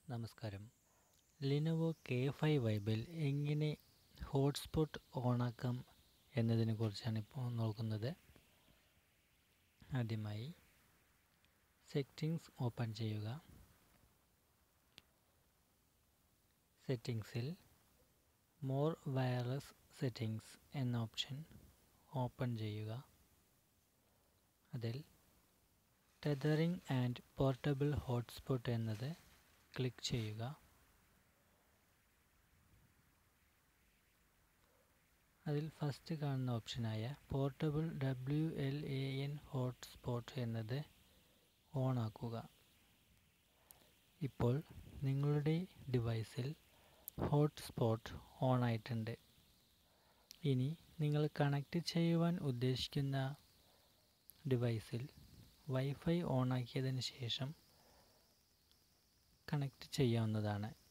നമസ്കാരം Lenovo K five വൈബിൽ എങ്ങനെ hotspot ഓണാക്കാം എന്നതിനെ കുറിച്ചാണ് ഇപ്പോൾ നോക്കുന്നത് ആദ്യമായി സെറ്റിങ്സ് ഓപ്പൺ ചെയ്യുക സെറ്റിങ്സിൽ മോർ വയർലെസ് സെറ്റിങ്സ് എന്ന ഓപ്ഷൻ ഓപ്പൺ ചെയ്യുക അതിൽ ടെതറിംഗ് ആൻഡ് പോർട്ടബിൾ ഹോട്ട്സ്പോട്ട് എന്നത് ക്ലിക്ക് ചെയ്യുക അതിൽ ഫസ്റ്റ് കാണുന്ന ഓപ്ഷനായ portable W L A N hotspot എന്നത് ഓൺ ആക്കുക ഇപ്പോൾ നിങ്ങളുടെ ഡിവൈസിൽ ഹോട്ട്സ്പോട്ട് ഓൺ ആയിട്ടുണ്ട് ഇനി നിങ്ങൾ കണക്റ്റ് ചെയ്യുവാൻ ഉദ്ദേശിക്കുന്ന ഡിവൈസിൽ വൈഫൈ ഓൺ ആക്കിയതിന് ശേഷം കണക്റ്റ് ചെയ്യാവുന്നതാണ്